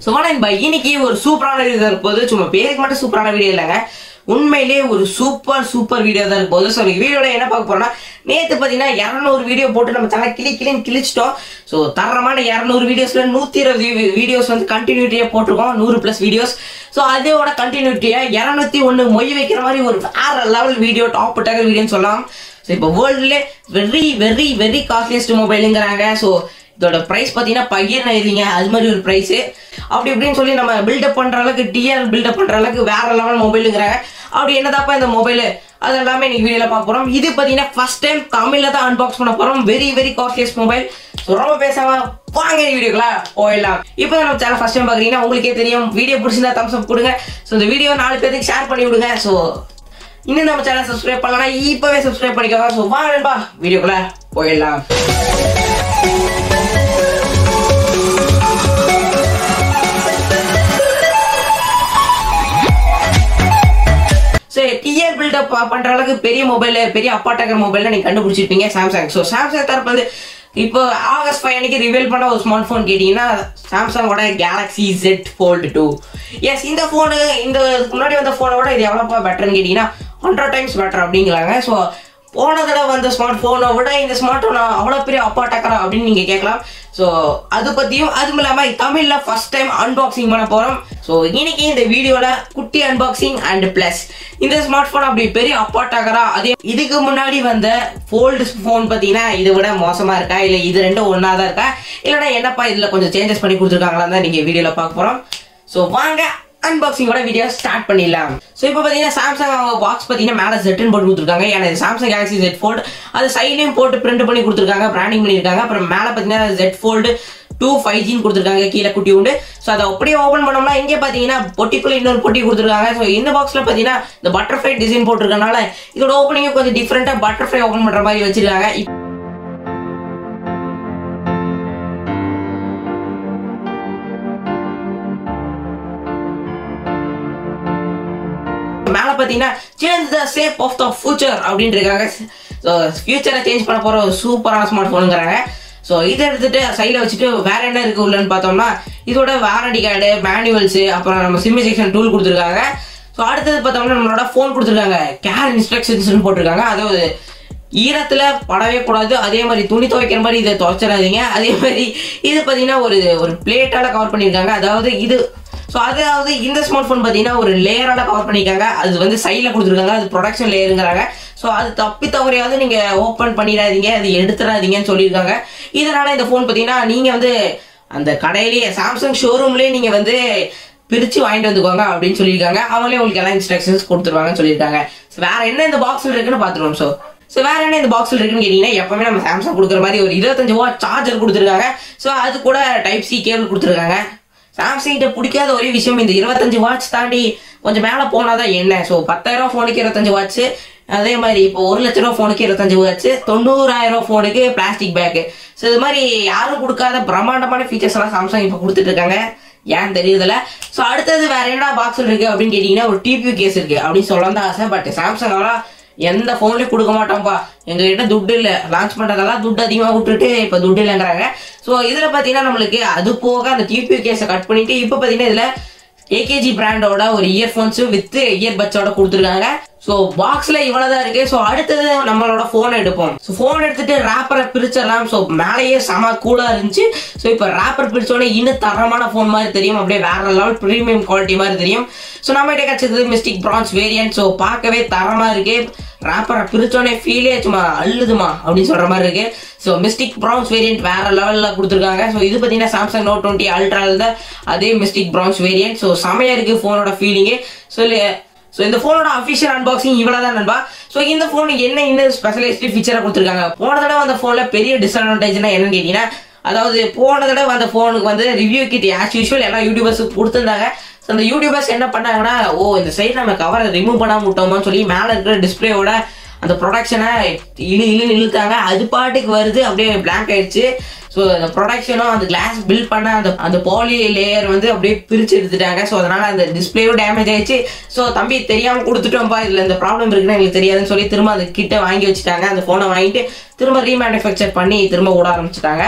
so நண்பா இன்னைக்கு ஒரு சூப்பரான வீடியோ தான் இருக்க போகுது சும்மா பேருக்கு மட்டும் சூப்பரான வீடியோ இல்லைங்க உண்மையிலேயே ஒரு சூப்பர் சூப்பர் வீடியோ தான் இருக்க போகுது ஸோ வீடியோட என்ன பார்க்க போறோம்னா நேற்று பார்த்தீங்கன்னா இரநூறு வீடியோ போட்டு நம்ம தலை கிளி கிளின்னு கிழிச்சிட்டோம் ஸோ தரமான இரநூறு வீடியோஸ்ல நூற்றி இருபது வீடியோஸ் வந்து கண்டினியூட்டியாக போட்டிருக்கோம் நூறு ப்ளஸ் வீடியோஸ் ஸோ அதோட கண்டினியூட்டியாக இரநூத்தி ஒன்று மொய் வைக்கிற மாதிரி ஒரு வேற லெவல் வீடியோ டாப் டகர் வீடியோன்னு சொல்லலாம் ஸோ இப்போ வேர்ல்டுலே வெரி வெரி வெரி காஸ்ட்லியஸ்ட் மொபைலுங்கிறாங்க ஸோ இதோட ப்ரைஸ் பார்த்தீங்கன்னா பகிர்ன இல்லைங்க அது மாதிரி ஒரு ப்ரைஸு அப்படி இப்படின்னு சொல்லி நம்ம பில்டப் பண்ணுற அளவுக்கு டிஆர் பில்டப் பண்ணுற அளவுக்கு வேற லெவல் மொபைலுங்கிறாங்க அப்படி என்னதாப்பா இந்த மொபைலு அது எல்லாமே இன்னைக்கு வீடியோவில் பார்க்க போகிறோம் இது பார்த்தீங்கன்னா ஃபர்ஸ்ட் டைம் தமிழில் தான் அன்பாக்ஸ் பண்ண போகிறோம் very very costliest mobile so ரொம்ப பேசாம வாங்க வீடியோக்குள்ள போயிடலாம் இப்போ நம்ம சேனல் ஃபர்ஸ்ட் டைம் பார்க்குறீங்கன்னா உங்களுக்கே தெரியும் வீடியோ பிடிச்சிருந்தா தம்ஸ் அப் கொடுங்க ஸோ இந்த வீடியோ நாலு பேருக்கு ஷேர் பண்ணி விடுங்க ஸோ இன்னும் நம்ம சேனல் சப்ஸ்கிரைப் பண்ணலாம் இப்போவே சப்ஸ்கிரைப் பண்ணிக்கோங்க ஸோ வாங்க நண்பா வீடியோக்குள்ள போயிடலாம் சரி டிஆர் பில்டப் பண்ற அளவுக்கு பெரிய மொபைல் பெரிய அப்பாட்டக்கர் மொபைல் நீங்க கண்டுபிடிச்சிருப்பீங்க சாம்சங் ஸோ சாம்சங் தரப்பு வந்து இப்போ ஆகஸ்ட் ஃபைவ் அன்னைக்கு ரிவீல் பண்ண ஒரு ஸ்மார்ட் ஃபோன் கேட்டீங்கன்னா சாம்சங்கோட Galaxy Z Fold two S இந்த ஃபோனு இந்த இதுக்கு முன்னாடி வந்த ஃபோனை விட இது எவ்வளோப்பா பெட்டர்னு கேட்டிங்கன்னா ஹண்ட்ரட் டைம்ஸ் பெட்டர் அப்படிங்கிறாங்க ஸோ போன தடவை வந்த ஸ்மார்ட் ஃபோனை விட இந்த ஸ்மார்ட் ஃபோன் அவ்வளோ பெரிய அப்பா டக்கரா அப்படின்னு நீங்கள் கேட்கலாம் ஸோ அது பற்றியும் அதுவும் இல்லாமல் தமிழில் ஃபர்ஸ்ட் டைம் அன்பாக்சிங் பண்ண போகிறோம் ஸோ இன்னைக்கு இந்த வீடியோவில் குட்டி அன்பாக்சிங் அண்ட் ப்ளஸ் இந்த ஸ்மார்ட் ஃபோன் அப்படி பெரிய அப்பா டக்கரா அதே இதுக்கு முன்னாடி வந்த ஃபோல்டு ஃபோன் பார்த்தீங்கன்னா இதை விட மோசமாக இருக்கா இல்லை இது ரெண்டும் ஒன்றா தான் இருக்கா இல்லைனா என்னப்பா இதில் கொஞ்சம் சேஞ்சஸ் பண்ணி கொடுத்துருக்காங்களா தான் நீங்கள் வீடியோவில் பார்க்க போகிறோம் ஸோ வாங்க அன்பாக்சிங்கோட வீடியோ ஸ்டார்ட் பண்ணிடலாம் ஸோ இப்போ பார்த்தீங்கன்னா சாம்சங் அவங்க பாக்ஸ் பார்த்தீங்கன்னா மேலே செட்டுன்னு போட்டு கொடுத்துருக்காங்க ஏன்னா இது சாம்சங் கேலக்ஸி ஜெட் ஃபோல்டு அது சைட்லையும் போட்டு பிரிண்ட் பண்ணி கொடுத்துருக்காங்க பிராண்டிங் பண்ணியிருக்காங்க அப்புறம் மேலே பார்த்தீங்கன்னா ஜெட் ஃபோல்டு டூ ஃபைவ் ஜின்னு கொடுத்துருக்காங்க கீழே குட்டி உண்டு ஸோ அதை அப்படியே ஓப்பன் பண்ணோம்னா இங்கே பார்த்தீங்கன்னா பொட்டிக்குள்ள இன்னொரு பொட்டி கொடுத்துருக்காங்க ஸோ இந்த பாக்ஸில் பார்த்தீங்கன்னா இந்த பட்டர்ஃப்ளை டிசைன் போட்டிருக்கனால இதோட ஓப்பனிங்கும் கொஞ்சம் டிஃப்ரெண்ட்டாக பட்டர்ஃப்ளை ஓப்பன் பண்ணுற மாதிரி வச்சிருக்காங்க இப்- மேல பாத்தீங்கன்னா change the shape of the future அப்படின்னு இருக்காங்க ஸோ ஃபியூச்சரை சேஞ்ச் பண்ண போற ஒரு சூப்பரான ஸ்மார்ட் ஃபோனுங்கிறாங்க ஸோ இதை எடுத்துட்டு சைடில் வச்சுட்டு வேற என்ன இருக்கு உள்ளன்னு பார்த்தோம்னா இதோட வாரண்டி கார்டு மேனுவல்ஸ் அப்புறம் நம்ம சிம்மி செக்ஷன் டூல் கொடுத்துருக்காங்க ஸோ அடுத்தது பார்த்தோம்னா நம்மளோட ஃபோன் கொடுத்துருக்காங்க கேர் இன்ஸ்ட்ரக்ஷன்ஸ் போட்டிருக்காங்க அதாவது ஈரத்துல படவே கூடாது அதே மாதிரி துணி துவைக்கிற மாதிரி இதை துவைச்சிடாதீங்க அதே மாதிரி இது பார்த்தீங்கன்னா ஒரு ஒரு பிளேட்டால கவர் பண்ணியிருக்காங்க அதாவது இது ஸோ அதாவது இந்த ஸ்மார்ட் ஃபோன் பார்த்தீங்கன்னா ஒரு லேயரால கவர் பண்ணியிருக்காங்க அது வந்து சைடில் கொடுத்துருக்காங்க அது ப்ரொடக்ஷன் லேயருங்கிறாங்க ஸோ அது தப்பி தவறையாவது நீங்கள் ஓப்பன் பண்ணிடாதீங்க அது எடுத்துடாதீங்கன்னு சொல்லியிருக்காங்க இதனால இந்த ஃபோன் பார்த்தீங்கன்னா நீங்கள் வந்து அந்த கடையிலேயே சாம்சங் ஷோரூம்லேயே நீங்கள் வந்து பிரிச்சு வாங்கிட்டு வந்துக்கோங்க அப்படின்னு சொல்லியிருக்காங்க அவங்களே உங்களுக்கு எல்லாம் இன்ஸ்ட்ரக்ஷன்ஸ் கொடுத்துருவாங்கன்னு சொல்லியிருக்காங்க So, வேற என்ன இந்த பாக்ஸில் இருக்குன்னு பார்த்துருவோம் ஸோ ஸோ வேற என்ன இந்த பாக்ஸில் இருக்குன்னு கேட்டீங்கன்னா எப்பவுமே நம்ம சாம்சங் கொடுக்குற மாதிரி ஒரு இருபத்தஞ்சு வாட் சார்ஜர் கொடுத்துருக்காங்க ஸோ அது கூட டைப் சி கேபிள் கொடுத்துருக்காங்க சாம்சங் கிட்ட பிடிக்காத ஒரே விஷயம் இந்த இருபத்தஞ்சு வாட்ச் தாண்டி கொஞ்சம் மேலே போனாதான் என்ன ஸோ பத்தாயிரம் ஃபோனுக்கு இருபத்தஞ்சு வாட்ச் அதே மாதிரி இப்போ ஒரு லட்ச ரூபா ஃபோனுக்கு இருபத்தஞ்சு வாட்ச் தொண்ணூறாயிரம் ஃபோனுக்கு பிளாஸ்டிக் பேக்கு ஸோ இது மாதிரி யாரும் கொடுக்காத பிரம்மாண்டமான ஃபீச்சர்ஸ் எல்லாம் சாம்சங் இப்போ கொடுத்துட்டு இருக்காங்க ஏன் தெரியுதுல ஸோ அடுத்தது வேற என்ன பாக்ஸில் இருக்கு அப்படின்னு கேட்டிங்கன்னா ஒரு டிபியூ கேஸ் இருக்கு அப்படின்னு சொல்லலாம் தான் ஆசை பட் சாம்சங் அவெல்லாம் எந்த ஃபோன்லையும் கொடுக்க மாட்டோம்ப்பா எங்ககிட்ட துட்டு இல்லை லான்ச் பண்ணுறதெல்லாம் துட்டு அதிகமாக விட்டுட்டு இப்போ துட்டு இல்லைங்கிறாங்க ஸோ இதில் பார்த்தீங்கன்னா நம்மளுக்கு அது போக அந்த டிபியூ கேஸை கட் பண்ணிட்டு இப்போ பார்த்தீங்கன்னா இதில் ஏகேஜி பிராண்டோட ஒரு இயர்ஃபோன்ஸ் வித் இயர்பட்ஸோட கொடுத்துருக்காங்க ஸோ பாக்ஸ்ல இவ்வளவுதான் இருக்கு ஸோ அடுத்தது நம்மளோட ஃபோன் எடுப்போம் ஸோ ஃபோன் எடுத்துட்டு ரேப்பரை பிரிச்சிடலாம் ஸோ மேலேயே செம கூலா இருந்துச்சு ஸோ இப்போ ரேப்பர் பிரிச்சோடனே இன்னும் தரமான ஃபோன் மாதிரி தெரியும் அப்படியே வேற லெவல் ப்ரீமியம் குவாலிட்டி மாதிரி தெரியும் ஸோ நம்ம கிட்ட கிடைச்சது மிஸ்டிக் பிரான்ஸ் வேரியன்ட் ஸோ பார்க்கவே தரமா இருக்கு ரேப்பரை பிரிச்சோடனே ஃபீலே சும்மா அள்ளுதுமா அப்படின்னு சொல்ற மாதிரி இருக்கு ஸோ மிஸ்டிக் ப்ரௌன்ஸ் வேரியன்ட் வேற லெவலில் கொடுத்துருக்காங்க ஸோ இது பார்த்தீங்கன்னா சாம்சங் நோட் டுவெண்ட்டி அல்ட்ராவில் தான் அதே மிஸ்டிக் ப்ரௌன்ஸ் வேரியன்ட் ஸோ செமையா இருக்கு ஃபோனோட ஃபீலிங்கு ஸோ ஸோ இந்த ஃபோனோட அஃபிஷியல் அன்பாக்சிங் இவ்வளோ தான் நண்பா ஸோ இந்த ஃபோன் என்ன இன்னும் ஸ்பெஷலைஸ்டு ஃபீச்சராக கொடுத்துருக்காங்க போன தடவை அந்த ஃபோனில் பெரிய டிஸ்அட்வான்டேஜ்னா என்னன்னு கேட்டீங்கன்னா அதாவது போன தடவை அந்த ஃபோனுக்கு வந்து ரிவ்யூ கிட் ஆஸ் யூஷுவல் எல்லா யூடியூபர்ஸுக்கு கொடுத்துருந்தாங்க ஸோ அந்த யூடியூபர்ஸ் என்ன பண்ணாங்கன்னா ஓ இந்த சைடு நம்ம கவரை ரிமூவ் பண்ணாம விட்டோமோன்னு சொல்லி மேலே இருக்கிற டிஸ்பிளேயோட அந்த ப்ரொடக்ஷனை இழு இழுன்னு இழுத்தாங்க அது பாட்டுக்கு வருது அப்படியே பிளாங்க் ஆயிடுச்சு ஸோ அந்த ப்ரொடக்ஷனும் அந்த கிளாஸ் பில்ட் பண்ண அந்த அந்த பாலி லேயர் வந்து அப்படியே பிரிச்சு எடுத்துட்டாங்க ஸோ அதனால அந்த டிஸ்பிளேயும் டேமேஜ் ஆயிடுச்சு ஸோ தம்பி தெரியாம கொடுத்துட்டோம்ப்பா இதுல இந்த ப்ராப்ளம் இருக்குன்னு எங்களுக்கு தெரியாதுன்னு சொல்லி திரும்ப அது கிட்ட வாங்கி வச்சுட்டாங்க அந்த ஃபோனை வாங்கிட்டு திரும்ப ரீமேனுஃபேக்சர் பண்ணி திரும்ப விட ஆரம்பிச்சிட்டாங்க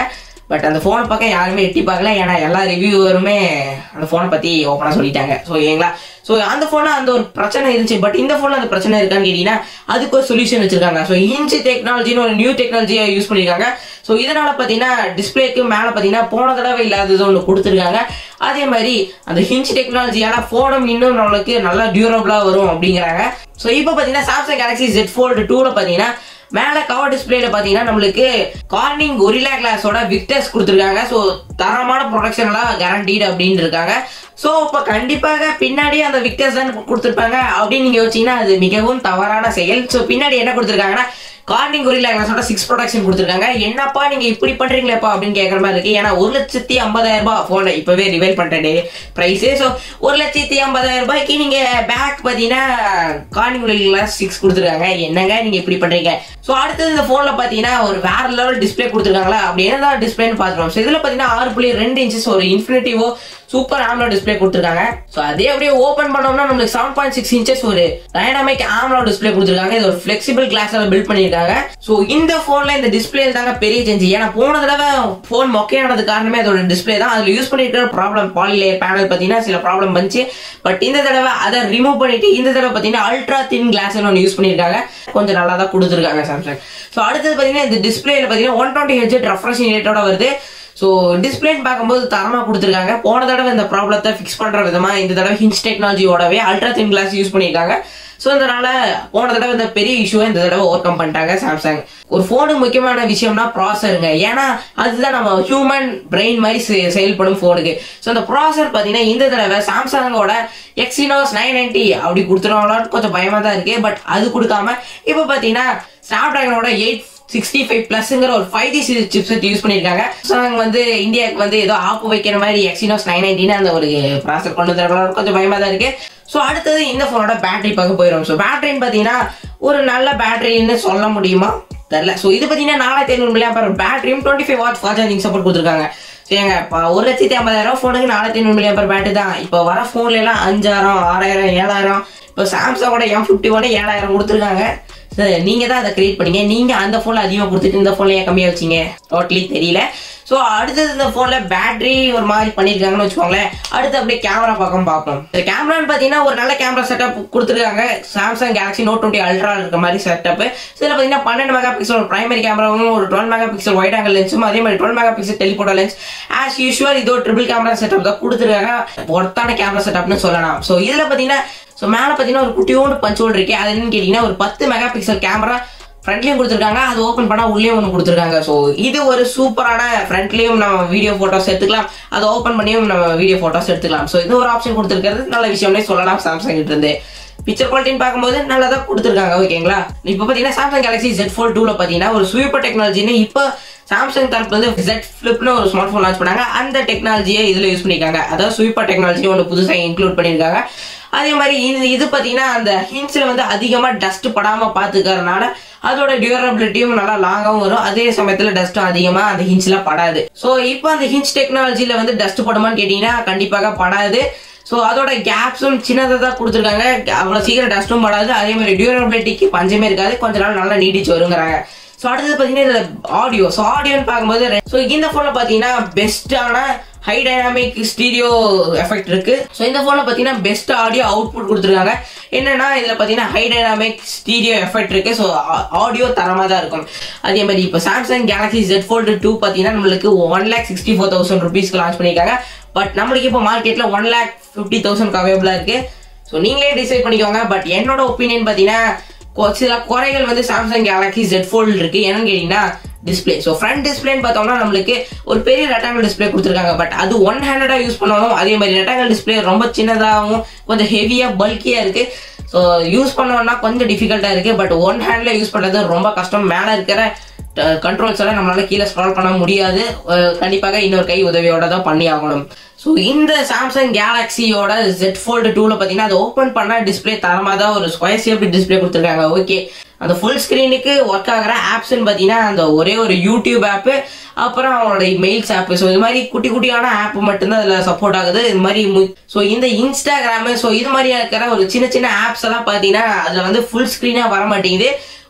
பட் அந்த ஃபோனை பக்கம் யாருமே எட்டி பார்க்கல ஏன்னா எல்லா ரிவ்யூவருமே அந்த ஃபோனை பற்றி ஓப்பனாக சொல்லிட்டாங்க ஸோ ஏங்களா ஸோ அந்த ஃபோனில் அந்த ஒரு பிரச்சனை இருந்துச்சு பட் இந்த ஃபோனில் அந்த பிரச்சனை இருக்கான்னு கேட்டிங்கன்னா அதுக்கு ஒரு சொல்யூஷன் வச்சிருக்காங்க ஸோ இன்ச்சி டெக்னாலஜின்னு ஒரு நியூ டெக்னாலஜியை யூஸ் பண்ணியிருக்காங்க ஸோ இதனால பார்த்தீங்கன்னா டிஸ்பிளேக்கு மேலே பார்த்தீங்கன்னா போன தடவை இல்லாதது ஒன்று கொடுத்துருக்காங்க அதே மாதிரி அந்த ஹிஞ்ச் டெக்னாலஜியால ஃபோனும் இன்னும் நம்மளுக்கு நல்லா டியூரபிளாக வரும் அப்படிங்கிறாங்க ஸோ இப்போ பார்த்தீங்கன்னா சாம்சங் கேலக்ஸி ஜெட் ஃபோல்டு டூவில் பார்த்தீங்கன்னா மேல கவர் டிஸ்பிளேல பாத்தீங்கன்னா நம்மளுக்கு கார்னிங் ஒரிலா கிளாஸோட விக்டர்ஸ் கொடுத்துருக்காங்க ஸோ தரமான ப்ரொடக்ஷன்லாம் கேரண்டீடு அப்படின்னு இருக்காங்க ஸோ இப்போ கண்டிப்பாக பின்னாடி அந்த விக்டர்ஸ் தான் கொடுத்துருப்பாங்க அப்படின்னு நீங்க யோசிச்சீங்கன்னா அது மிகவும் தவறான செயல் ஸோ பின்னாடி என்ன கொடுத்துருக்காங்கன்னா கார்னிங் ஒரிலா கிளாஸோட சிக்ஸ் ப்ரொடக்ஷன் கொடுத்துருக்காங்க என்னப்பா நீங்க இப்படி பண்றீங்களேப்பா அப்படின்னு கேட்குற மாதிரி இருக்கு ஏன்னா ஒரு லட்சத்தி ஐம்பதாயிரம் ரூபாய் ஃபோனை இப்பவே ரிவைல் பண்ணிட்டேன் ப்ரைஸே ஸோ ஒரு லட்சத்தி ஐம்பதாயிரம் ரூபாய்க்கு நீங்க பேக் பார்த்தீங்கன்னா கார்னிங் ஒரிலா கிளாஸ் சிக்ஸ் கொடுத்துருக்காங்க என்னங்க நீங்க இப்படி பண்றீங்க ஸோ அடுத்தது இந்த ஃபோன்ல பாத்தீங்கன்னா ஒரு வேற லெவல் டிஸ்பிளே கொடுத்துருக்காங்களா அப்படி என்னதான் டிஸ்பிளேன்னு பார்த்துருவோம் ஸோ இதுல பாத்தீங்கன்னா ஆறு புள்ளி ரெண்டு இன்ச்சஸ் ஒரு இன்ஃபினிட்டிவோ சூப்பர் ஆம்லோ டிஸ்பிளே கொடுத்துருக்காங்க ஸோ அதே அப்படியே ஓப்பன் பண்ணோம்னா நம்மளுக்கு செவன் பாயிண்ட் சிக்ஸ் இன்ச்சஸ் ஒரு டைனாமிக் ஆம்லோ டிஸ்பிளே கொடுத்துருக்காங்க இது ஒரு ஃபிளெக்சிபிள் கிளாஸால பில்ட் பண்ணியிருக்காங்க ஸோ இந்த ஃபோன்ல இந்த டிஸ்பிளே தாங்க பெரிய சேஞ்ச் ஏன்னா போன தடவை ஃபோன் மொக்கையானது காரணமே அதோட டிஸ்பிளே தான் அதில் யூஸ் பண்ணிருக்கிற ப்ராப்ளம் பாலிலேயர் பேனல் பார்த்தீங்கன்னா சில ப்ராப்ளம் வந்துச்சு பட் இந்த தடவை அதை ரிமூவ் பண்ணிட்டு இந்த தடவை பார்த்தீங்கன்னா அல்ட்ரா தின் கிளாஸ் ஒன்று யூஸ் பண்ணியிருக்காங்க கொஞ்சம் நல்லா தான் கொடுத்துருக்காங்க சாம்சங் ஸோ அடுத்தது பார்த்தீங்கன்னா இந்த டிஸ்பிளேல பார்த்தீங்கன்னா ஒன் டுவெண்ட்டி ஹெச் ரெஃப்ரெஷிங் ரேட்டோட வருது ஸோ டிஸ்பிளேன்னு பார்க்கும்போது தரமாக கொடுத்துருக்காங்க போன தடவை இந்த ப்ராப்ளத்தை ஃபிக்ஸ் பண்ணுற விதமாக இந்த தடவை ஹிஞ்ச் டெக்னாலஜியோடவே அல்ட்ரா தின் கிளாஸ் யூஸ் பண்ணியிருக்காங்க ஸோ இதனால போன தடவை இந்த பெரிய இஷ்யூவை இந்த தடவை ஓவர் கம் பண்ணிட்டாங்க சாம்சங் ஒரு ஃபோனுக்கு முக்கியமான விஷயம்னா ப்ராசருங்க ஏன்னா அதுதான் நம்ம ஹியூமன் பிரெயின் மாதிரி செ- செயல்படும் ஃபோனுக்கு ஸோ அந்த ப்ராசர் பார்த்தீங்கன்னா இந்த தடவை சாம்சங்கோட எக்ஸினோஸ் நைன் நைன்டி அப்படி கொடுத்துருவாங்களான்னு கொஞ்சம் பயமாக தான் இருக்கு பட் அது கொடுக்காம இப்போ பார்த்தீங்கன்னா ஸ்னாப் டிராகனோட எயிட் சிக்ஸ்டி ஃபைவ் பிளஸ்ங்கிற ஒரு ஃபைவ் டி சிப்செட் யூஸ் பண்ணியிருக்காங்க சாங் வந்து இந்தியாவுக்கு வந்து ஏதோ ஆப்பு வைக்கிற மாதிரி எக்ஸினோஸ் நைன் நைன்டின்னு அந்த ஒரு ப்ராசர் கொண்டு வந்துருக்கலாம் கொஞ்சம் பயமா தான் இருக்கு ஸோ அடுத்தது இந்த ஃபோனோட பேட்டரி பார்க்க போயிடும் ஸோ பேட்டரின்னு பார்த்தீங்கன்னா ஒரு நல்ல பேட்டரின்னு சொல்ல முடியுமா தெரியல ஸோ இது பார்த்தீங்கன்னா நாலாயிரத்தி ஐநூறு மில்லியா பேட்டரியும் twenty five watt fast charging support கொடுத்துருக்காங்க சரிங்க இப்போ ஒரு லட்சத்தி ஐம்பதாயிரம் ஃபோனுக்கு நாலாயிரத்தி ஐநூறு மில்லியா பேட்டரி தான் இப்போ வர ஃபோன்ல எல்லாம் அஞ்சாயிரம் ஆறாயிரம் ஏழாயிரம் இப்போ சாம்சங்கோட எம் ஃபிஃப்டி ஒன் ஏழாயிரம் கொடுத்துருக்காங்க சரி நீங்க தான் அதை கிரியேட் பண்ணீங்க நீங்க அந்த போன்ல அதிகமா கொடுத்துட்டு இந்த போன்ல ஏன் கம்மியா வச்சீங்க டோட்டலி தெரியல ஸோ அடுத்தது இந்த போன்ல பேட்டரி ஒரு மாதிரி பண்ணிருக்காங்கன்னு வச்சுக்கோங்களேன் அடுத்து அப்படியே கேமரா பக்கம் பார்ப்போம் இந்த கேமரான்னு பார்த்தீங்கன்னா ஒரு நல்ல கேமரா செட்டப் கொடுத்துருக்காங்க Samsung Galaxy Note twenty Ultra இருக்க மாதிரி செட்டப் இதில் பார்த்தீங்கன்னா பன்னெண்டு மெகா பிக்சல் ஒரு பிரைமரி கேமராவும் ஒரு twelve megapixel wide angle லென்ஸும் அதே மாதிரி twelve megapixel telephoto lens as usual இது ஒரு ட்ரிபிள் கேமரா செட்டப் தான் கொடுத்துருக்காங்க ஒர்த்தான கேமரா செட்டப்னு சொல்லலாம் ஸோ இதில் பார்த்தீங்கன்னா ஸோ மேலே பார்த்தீங்கன்னா ஒரு குட்டியோண்டு பஞ்ச் ஹோல் இருக்கு அது என்னன்னு கேட்டிங்கன்னா ஒரு பத்து மெகா பிக்சல் கேமரா ஃப்ரண்ட்லயும் கொடுத்துருக்காங்க அது ஓப்பன் பண்ணா உள்ளேயும் ஒன்று கொடுத்துருக்காங்க ஸோ இது ஒரு சூப்பரான ஃப்ரண்ட்லயும் நம்ம வீடியோ போட்டோஸ் எடுத்துக்கலாம் அதை ஓப்பன் பண்ணியும் நம்ம வீடியோ போட்டோஸ் எடுத்துக்கலாம் ஸோ இது ஒரு ஆப்ஷன் கொடுத்துருக்கிறது நல்ல விஷயம்னே சொல்லலாம் சாம்சங் கிட்ட இருந்து பிக்சர் குவாலிட்டின்னு பார்க்கும்போது நல்லா தான் கொடுத்துருக்காங்க ஓகேங்களா இப்போ பார்த்தீங்கன்னா சாம்சங் கேலக்ஸி Z Fold 2 ல பார்த்தீங்கன்னா ஒரு சூப்பர் டெக்னாலஜின்னு இப்போ சாம்சங் தரப்பு வந்து Z ஃபிளிப்னு ஒரு ஸ்மார்ட் ஃபோன் லான்ச் பண்ணாங்க அந்த டெக்னாலஜியை இதில் யூஸ் பண்ணியிருக்காங்க அதாவது சூப்பர் டெக்னாலஜி ஒன்று புதுசாக இன்க்ளூட் பண்ணியிருக்காங்க அதே மாதிரி இது இது பார்த்தீங்கன்னா அந்த ஹின்ஸில் வந்து அதிகமாக டஸ்ட் படாமல் பார்த்துக்கறதுனால அதோட டியூரபிலிட்டியும் நல்லா லாங்காகவும் வரும் அதே சமயத்தில் டஸ்ட்டும் அதிகமாக அந்த ஹின்ஸில் படாது ஸோ இப்போ அந்த ஹின்ஸ் டெக்னாலஜியில் வந்து டஸ்ட் படுமான்னு கேட்டிங்கன்னா கண்டிப்பாக படாது ஸோ அதோட கேப்ஸும் சின்னதாக தான் கொடுத்துருக்காங்க அவ்வளோ சீக்கிரம் டஸ்ட்டும் படாது அதே மாதிரி டியூரபிலிட்டிக்கு பஞ்சமே இருக்காது கொஞ்ச நாள் நல்லா நீடிச்சு வருங்கிறாங்க ஸோ அடுத்தது பார்த்தீங்கன்னா இதில் ஆடியோ ஸோ ஆடியோன்னு பார்க்கும்போது ஸோ இந்த ஃபோனில் பார்த்தீங்கன்னா பெஸ்ட்டான ஹை டைனாமிக் ஸ்டீரியோ எஃபெக்ட் இருக்கு ஸோ இந்த ஃபோனில் பார்த்தீங்கன்னா பெஸ்ட் ஆடியோ அவுட்புட் கொடுத்துருக்காங்க என்னன்னா இதில் பார்த்தீங்கன்னா ஹை டைனாமிக் ஸ்டீரியோ எஃபெக்ட் இருக்கு ஸோ ஆடியோ தரமாக தான் இருக்கும் அதே மாதிரி இப்போ Samsung Galaxy Z Fold two பார்த்தீங்கன்னா நம்மளுக்கு one lakh sixty four thousand ருபீஸ்க்கு லான்ச் பண்ணியிருக்காங்க பட் நம்மளுக்கு இப்போ மார்க்கெட்டில் ஒன் லேக் ஃபிஃப்டி தௌசண்ட் அவைலபிளாக இருக்கு ஸோ நீங்களே டிசைட் பண்ணிக்கோங்க பட் என்னோட ஒப்பீனியன் பார்த்தீங்கன்னா கொ- சில குறைகள் வந்து சாம்சங் கேலக்ஸி ஜெட் ஃபோல்டு இருக்கு என்னன்னு கேட்டீங்கன்னா டிஸ்பிளே ஸோ ஃப்ரண்ட் டிஸ்பிளேன்னு பார்த்தோம்னா நம்மளுக்கு ஒரு பெரிய ரெக்டாங்கல் டிஸ்பிளே கொடுத்துருக்காங்க பட் அது ஒன் ஹேண்டடாக யூஸ் பண்ணணும் அதே மாதிரி ரெக்டாங்கல் டிஸ்பிளே ரொம்ப சின்னதாகவும் கொஞ்சம் ஹெவியாக பல்கியாக இருக்கு ஸோ யூஸ் பண்ணோம்னா கொஞ்சம் டிஃபிகல்ட்டாக இருக்கு பட் ஒன் ஹேண்டில் யூஸ் பண்ணுறது ரொம்ப கஷ்டம் மேலே இருக்கிற கண்ட்ரோல்ஸ் எல்லாம் நம்மளால கீழே ஸ்க்ரால் பண்ண முடியாது அஹ் கண்டிப்பாக இன்னொரு கை உதவியோட தான் பண்ணி ஆகணும் ஸோ இந்த சாம்சங் கேலக்ஸியோட ஜெட் ஃபோல்டு டூவில் பார்த்தீங்கன்னா அது ஓப்பன் பண்ண டிஸ்பிளே தரமாக தான் ஒரு ஸ்கொயர் ஷேப்டு டிஸ்பிளே கொடுத்துருக்காங்க ஓகே அந்த ஃபுல் ஸ்க்ரீனுக்கு ஒர்க் ஆகிற ஆப்ஸ்ன்னு பார்த்தீங்கன்னா அந்த ஒரே ஒரு யூடியூப் ஆப்பு அப்புறம் அவங்களோட மெயில்ஸ் ஆப் ஸோ இது மாதிரி குட்டி குட்டியான ஆப் மட்டும்தான் அதில் சப்போர்ட் ஆகுது இது மாதிரி ஸோ இந்த இன்ஸ்டாகிராமு ஸோ இது மாதிரி இருக்கிற ஒரு சின்ன சின்ன ஆப்ஸ் எல்லாம் பார்த்தீங்கன்னா அதில் வந்து ஃபுல் ஸ்க்ரீனாக வர மாட்டேங்குது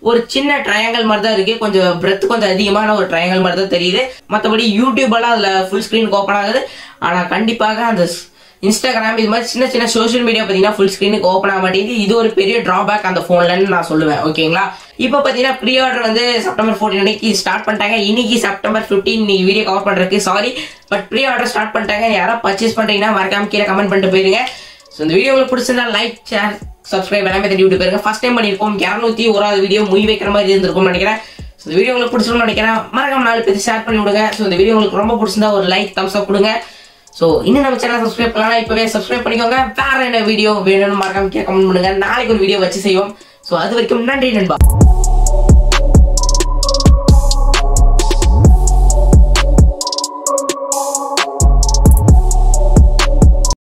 ஒரு சின்ன ட்ரையாங்கல் மாதிரி தான் இருக்கு கொஞ்சம் பிரெத் கொஞ்சம் அதிகமான ஒரு ட்ரையாங்கல் மாதிரி தான் தெரியுது மற்றபடி யூடியூப் எல்லாம் அதுல ஃபுல் ஸ்கிரீன் ஓப்பன் ஆகுது ஆனா கண்டிப்பாக அந்த இன்ஸ்டாகிராம் இது மாதிரி சின்ன சின்ன சோஷியல் மீடியா பார்த்தீங்கன்னா ஃபுல் ஸ்க்ரீனுக்கு ஓப்பன் ஆக மாட்டேங்குது இது ஒரு பெரிய டிராபேக் அந்த ஃபோன்லன்னு நான் சொல்லுவேன் ஓகேங்களா இப்போ பார்த்தீங்கன்னா ப்ரீ ஆர்டர் வந்து செப்டம்பர் ஃபோர்டீன் அன்னைக்கு ஸ்டார்ட் பண்ணிட்டாங்க இன்னைக்கு செப்டம்பர் ஃபிஃப்டீன் இன்னைக்கு வீடியோ கவர் பண்ணுறதுக்கு sorry but pre order start பண்ணிட்டாங்க யாராவது பர்ச்சேஸ் பண்ணுறீங்கன்னா மறக்காம கீழே கமெண்ட் பண்ணிட்டு போயிருங்க ஸோ இந்த வீடியோ உங்களுக்கு பிடிச்சிருந்தா லைக் ஷேர் சப்ஸ்கிரைப் எல்லாமே தட்டி விட்டு போயிருங்க ஃபர்ஸ்ட் டைம் பண்ணியிருக்கோம் இரநூத்தி ஓராவது வீடியோ மொய் வைக்கிற மாதிரி இருந்திருக்கும்னு நினைக்கிறேன் ஸோ இந்த வீடியோ உங்களுக்கு பிடிச்சிருக்கும்னு நினைக்கிறேன் மறக்காம நாலு பேர் ஷேர் பண்ணி விடுங்க ஸோ இந்த வீடியோ உங்களுக்கு ரொம்ப பிடிச்சிருந்தா ஒரு லைக் தம்ஸ் அப் கொடுங்க ஸோ இன்னும் நம்ம சேனல் சப்ஸ்கிரைப் பண்ணலாம் இப்பவே சப்ஸ்கிரைப் பண்ணிக்கோங்க வேற என்ன வீடியோ வேணும்னு மறக்காம கீழே கமெண்ட் பண்ணுங்க நாளைக்கு ஒரு வீடியோ வச்சு செய்வோம் ஸோ அது வரைக்கும் நன்றி நண்பா